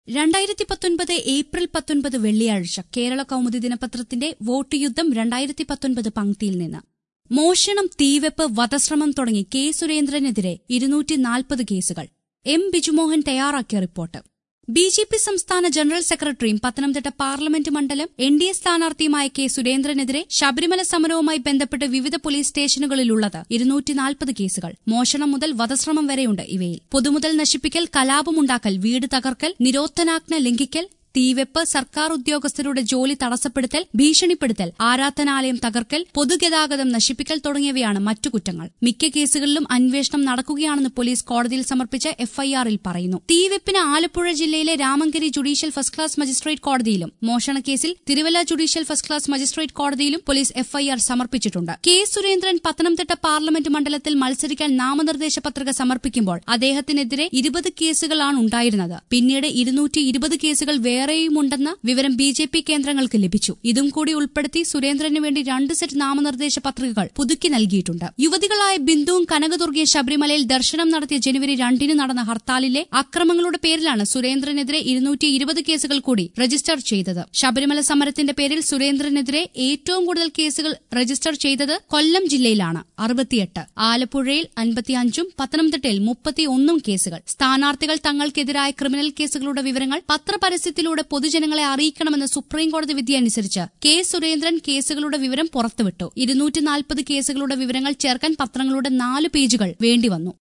രണ്ടായിരത്തി പത്തൊൻപത് ഏപ്രിൽ പത്തൊൻപത് വെള്ളിയാഴ്ച കേരള കൗമുദി ദിനപത്രത്തിന്റെ വോട്ട് യുദ്ധം രണ്ടായിരത്തി പത്തൊൻപത് പങ്ക്തിയിൽ നിന്ന് മോഷണം തീവെപ്പ് വധശ്രമം തുടങ്ങി കെ സുരേന്ദ്രനെതിരെ ഇരുന്നൂറ്റി നാൽപ്പത് കേസുകൾ എം ബിജുമോഹൻ തയ്യാറാക്കിയ റിപ്പോർട്ട് ബി ജെ പി സംസ്ഥാന ജനറൽ സെക്രട്ടറിയും പത്തനംതിട്ട പാർലമെന്റ് മണ്ഡലം എൻ ഡി എ സ്ഥാനാർത്ഥിയുമായ കെ സുരേന്ദ്രനെതിരെ ശബരിമല സമരവുമായി ബന്ധപ്പെട്ട് വിവിധ പോലീസ് സ്റ്റേഷനുകളിലുള്ളത് ഇരുന്നൂറ്റിനാൽപ്പത് കേസുകൾ മോഷണം മുതൽ വധശ്രമം വരെയുണ്ട് ഇവയിൽ പൊതുമുതൽ നശിപ്പിക്കൽ കലാപമുണ്ടാക്കൽ വീട് തകർക്കൽ നിരോധനാജ്ഞ ലംഘിക്കൽ തീവെപ്പ് സർക്കാർ ഉദ്യോഗസ്ഥരുടെ ജോലി തടസ്സപ്പെടുത്തൽ ഭീഷണിപ്പെടുത്തൽ ആരാധനാലയം തകർക്കൽ പൊതുഗതാഗതം നശിപ്പിക്കൽ തുടങ്ങിയവയാണ് മറ്റു കുറ്റങ്ങൾ മിക്ക കേസുകളിലും അന്വേഷണം നടക്കുകയാണെന്ന് പോലീസ് കോടതിയിൽ സമർപ്പിച്ച എഫ്ഐആറിൽ പറയുന്നു തീവെപ്പിന് ആലപ്പുഴ ജില്ലയിലെ Ramankari judicial first class magistrate കോടതിയിലും മോഷണക്കേസിൽ Thiruvalla judicial first class magistrate കോടതിയിലും പോലീസ് എഫ്ഐആർ സമർപ്പിച്ചിട്ടുണ്ട് കെ സുരേന്ദ്രൻ പത്തനംതിട്ട പാർലമെന്റ് മണ്ഡലത്തിൽ മത്സരിക്കാൻ നാമനിർദ്ദേശ പത്രിക സമർപ്പിക്കുമ്പോൾ അദ്ദേഹത്തിനെതിരെ ഇരുപത് കേസുകളാണ് ഉണ്ടായിരുന്നത് പിന്നീട് ഇരുന്നൂറ്റി ഇരുപത് കേസുകൾ വേറെയുമുണ്ടെന്ന വിവരം ബി ജെ പി കേന്ദ്രങ്ങൾക്ക് ലഭിച്ചു ഇതും കൂടി ഉൾപ്പെടുത്തി സുരേന്ദ്രന് വേണ്ടി രണ്ട് സെറ്റ് നാമനിർദ്ദേശ പത്രികകൾ പുതുക്കി നൽകിയിട്ടുണ്ട് യുവതികളായ ബിന്ദുവും കനകദുർഗയും ശബരിമലയിൽ ദർശനം നടത്തിയ ജനുവരി രണ്ടിന് നടന്ന ഹർത്താലിലെ അക്രമങ്ങളുടെ പേരിലാണ് സുരേന്ദ്രനെതിരെ ഇരുന്നൂറ്റി ഇരുപത് കേസുകൾ കൂടി രജിസ്റ്റർ ചെയ്തത് ശബരിമല സമരത്തിന്റെ പേരിൽ സുരേന്ദ്രനെതിരെ ഏറ്റവും കൂടുതൽ കേസുകൾ രജിസ്റ്റർ ചെയ്തത് കൊല്ലം ജില്ലയിലാണ് അറുപത്തിയെട്ട് ആലപ്പുഴയിൽ അൻപത്തിയഞ്ചും പത്തനംതിട്ടയിൽ മുപ്പത്തിയൊന്നും കേസുകൾ സ്ഥാനാർത്ഥികൾ തങ്ങൾക്കെതിരായ ക്രിമിനൽ കേസുകളുടെ വിവരങ്ങൾ പത്രപരസ്യത്തിലൂടെ പൊതുജനങ്ങളെ അറിയിക്കണമെന്ന സുപ്രീംകോടതി വിധി അനുസരിച്ച് കെ സുരേന്ദ്രൻ കേസുകളുടെ വിവരം പുറത്തുവിട്ടു ഇരുന്നൂറ്റിനാൽപ്പത് കേസുകളുടെ വിവരങ്ങൾ ചേർക്കാൻ പത്രങ്ങളുടെ നാല് പേജുകൾ വേണ്ടിവന്നു